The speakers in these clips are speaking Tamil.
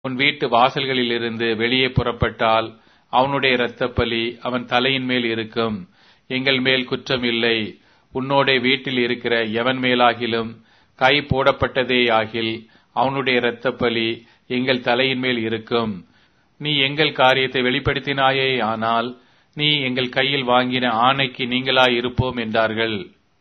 உன் வீட்டு வாசல்களிலிருந்து வெளியே புறப்பட்டால் அவனுடைய இரத்தப்பலி அவன் தலையின் மேல் இருக்கும் எங்கள் மேல் குற்றம் இல்லை உன்னோட வீட்டில் இருக்கிற எவன் மேலாகிலும் கை போடப்பட்டதேயாகில் அவனுடைய இரத்தப்பலி எங்கள் தலையின் மேல் இருக்கும் நீ எங்கள் காரியத்தை வெளிப்படுத்தினாயே ஆனால் நீ எங்கள் கையில் வாங்கின ஆணைக்கு நீங்களாய் இருப்போம் என்றார்கள்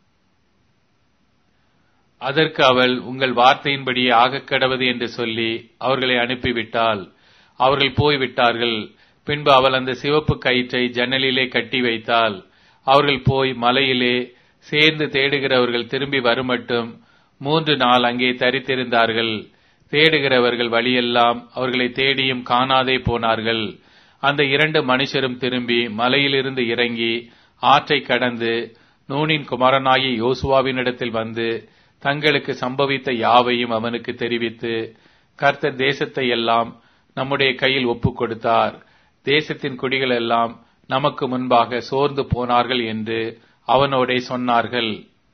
அதற்கு அவள் உங்கள் வார்த்தையின்படியே ஆகக் கடவது என்று சொல்லி அவர்களை அனுப்பிவிட்டாள் அவர்கள் போய்விட்டார்கள் பின்பு அவள் அந்த சிவப்பு கயிற்றை ஜன்னலிலே கட்டி வைத்தாள் அவர்கள் போய் மலையிலே சேர்ந்து தேடுகிறவர்கள் திரும்பி வருமட்டும் மூன்று நாள் அங்கே தரித்திருந்தார்கள் தேடுகிறவர்கள் வழியெல்லாம் அவர்களை தேடியும் காணாதே போனார்கள் அந்த இரண்டு மனுஷரும் திரும்பி மலையிலிருந்து இறங்கி ஆற்றை கடந்து நூனின் குமாரனாகி யோசுவாவினிடத்தில் வந்து தங்களுக்கு சம்பவித்த யாவையும் அவனுக்கு தெரிவித்து கர்த்தர் தேசத்தை எல்லாம் நம்முடைய கையில் ஒப்புக் கொடுத்தார் தேசத்தின் குடிகள் எல்லாம் நமக்கு முன்பாக சோர்ந்து போனார்கள் என்று அவனோடே சொன்னார்கள்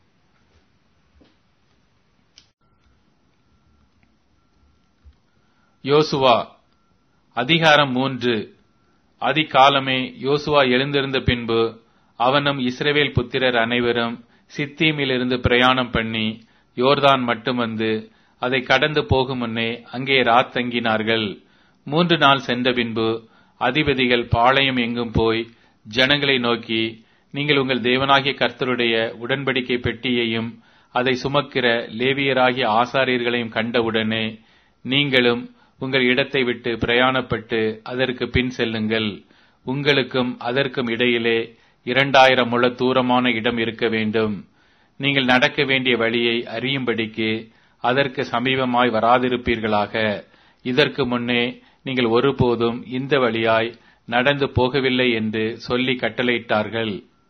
யோசுவா அதிகாரம் மூன்று அதிகாலமே யோசுவா எழுந்திருந்த பின்பு அவனும் இஸ்ரவேல் புத்திரர் அனைவரும் சித்தீமிலிருந்து பிரயாணம் பண்ணி யோர்தான் மட்டும் வந்து அதை கடந்து போகும் முன்னே அங்கே ராத் தங்கினார்கள் மூன்று நாள் சென்ற பின்பு அதிபதிகள் பாளையம் எங்கும் போய் ஜனங்களை நோக்கி நீங்கள் உங்கள் தேவனாகிய கர்த்தருடைய உடன்படிக்கை பெட்டியையும் அதை சுமக்கிற லேவியராகிய ஆசாரியர்களையும் கண்டவுடனே நீங்களும் உங்கள் இடத்தை விட்டு பிரயாணப்பட்டு அதற்கு பின் செல்லுங்கள் உங்களுக்கும் அதற்கும் இடையிலே இரண்டாயிரம் முழ தூரமான இடம் இருக்க வேண்டும் நீங்கள் நடக்க வேண்டிய வழியை அறியும்படிக்கு அதற்கு சமீபமாய் வராதிருப்பீர்களாக இதற்கு முன்னே நீங்கள் ஒருபோதும் இந்த வழியாய் நடந்து போகவில்லை என்று சொல்லி கட்டளையிட்டார்கள்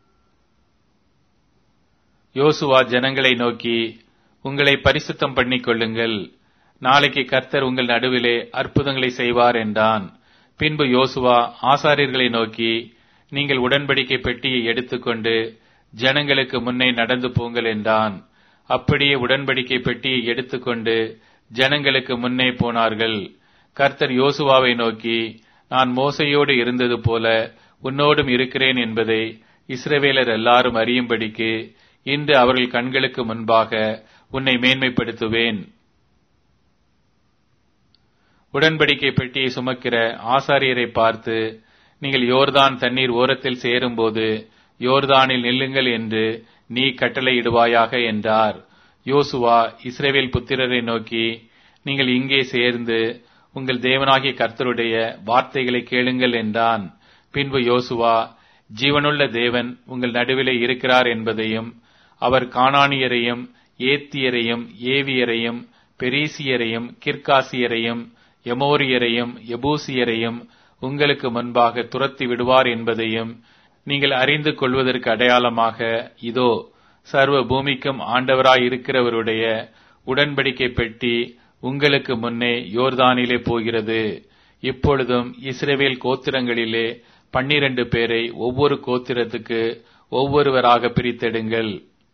யோசுவா ஜனங்களை நோக்கி உங்களை பரிசுத்தம் பண்ணிக் கொள்ளுங்கள் நாளைக்கு கர்த்தர் உங்கள் நடுவிலே அற்புதங்களை செய்வார் என்றான் பின்பு யோசுவா ஆசாரியர்களை நோக்கி நீங்கள் உடன்படிக்கை பெட்டியை எடுத்துக்கொண்டு ஜனங்களுக்கு முன்னே நடந்து போங்கள் என்றான் அப்படியே உடன்படிக்கை பெட்டியை எடுத்துக்கொண்டு ஜனங்களுக்கு முன்னே போனார்கள் கர்த்தர் யோசுவாவை நோக்கி நான் மோசையோடு இருந்தது போல உன்னோடும் இருக்கிறேன் என்பதை இஸ்ரவேலர் எல்லாரும் அறியும்படிக்கு இன்று அவர்கள் கண்களுக்கு முன்பாக உன்னை மேன்மைப்படுத்துவேன் உடன்படிக்கை பெட்டியை சுமக்கிற ஆசாரியரை பார்த்து நீங்கள் யோர்தான் தண்ணீர் ஓரத்தில் சேரும்போது யோர்தானில் நில்லுங்கள் என்று நீ கட்டளையிடுவாயாக என்றார் யோசுவா இஸ்ரேவேல் புத்திரரை நோக்கி நீங்கள் இங்கே சேர்ந்து உங்கள் தேவனாகிய கர்த்தருடைய வார்த்தைகளை கேளுங்கள் என்றான் பின்பு யோசுவா ஜீவனுள்ள தேவன் உங்கள் நடுவிலே இருக்கிறார் என்பதையும் அவர் கானானியரையும் ஏத்தியரையும் ஏவியரையும் பெரீசியரையும் கிர்காசியரையும் எமோரியரையும் எபூசியரையும் உங்களுக்கு முன்பாக துரத்தி விடுவார் என்பதையும் நீங்கள் அறிந்து கொள்வதற்கு அடையாளமாக இதோ சர்வ பூமிக்கும் ஆண்டவராய் இருக்கிறவருடைய உடன்படிக்கை பெட்டி உங்களுக்கு முன்னே யோர்தானிலே போகிறது இப்பொழுதும் இஸ்ரேவேல் கோத்திரங்களிலே பன்னிரண்டு பேரை ஒவ்வொரு கோத்திரத்துக்கு ஒவ்வொருவராக பிரித்தெடுங்கள்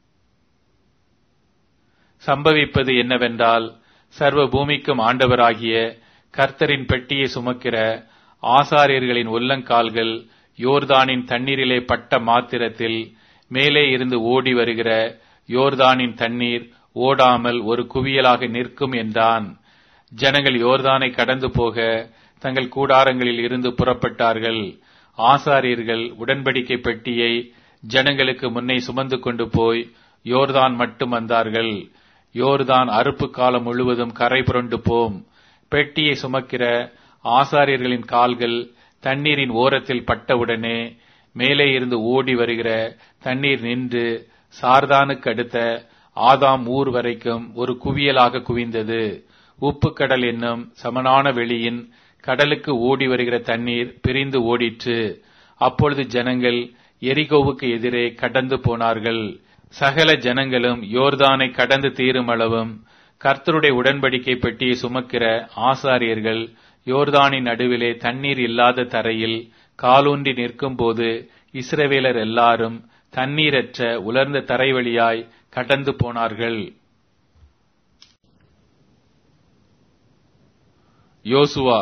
சம்பவிப்பது என்னவென்றால் சர்வ பூமிக்கும் ஆண்டவராகிய கர்த்தரின் பெட்டியை சுமக்கிற ஆசாரியர்களின் உள்ளங்கால்கள் யோர்தானின் தண்ணீரிலே பட்ட மாத்திரத்தில் மேலே இருந்து ஓடி வருகிற யோர்தானின் தண்ணீர் ஓடாமல் ஒரு குவியலாக நிற்கும் என்றான் ஜனங்கள் யோர்தானை கடந்து போக தங்கள் கூடாரங்களில் இருந்து புறப்பட்டார்கள் ஆசாரியர்கள் உடன்படிக்கை பெட்டியை ஜனங்களுக்கு முன்னே சுமந்து கொண்டு போய் யோர்தான் மட்டும் வந்தார்கள் யோர்தான் அறுப்பு காலம் முழுவதும் கரை புரண்டு போம் பெட்டியை சுமக்கிற ஆசாரியர்களின் கால்கள் தண்ணீரின் ஓரத்தில் பட்டவுடனே மேலே இருந்து ஓடி வருகிற தண்ணீர் நின்று சார்தானுக்கு அடுத்த ஆதாம் ஊர் வரைக்கும் ஒரு குவியலாக குவிந்தது உப்பு கடல் என்னும் சமனான வெளியின் கடலுக்கு ஓடி வருகிற தண்ணீர் பிரிந்து ஓடிற்று அப்பொழுது ஜனங்கள் எரிகோவுக்கு எதிரே கடந்து போனார்கள் சகல ஜனங்களும் யோர்தானை கடந்து தீரும் அளவும் கர்த்தருடைய உடன்படிக்கை பெட்டியை சுமக்கிற ஆசாரியர்கள் யோர்தானின் நடுவிலே தண்ணீர் இல்லாத தரையில் காலூன்றி நிற்கும்போது இஸ்ரவேலர் எல்லாரும் தண்ணீரற்ற உலர்ந்த தரை வழியாய் கடந்து போனார்கள் யோசுவா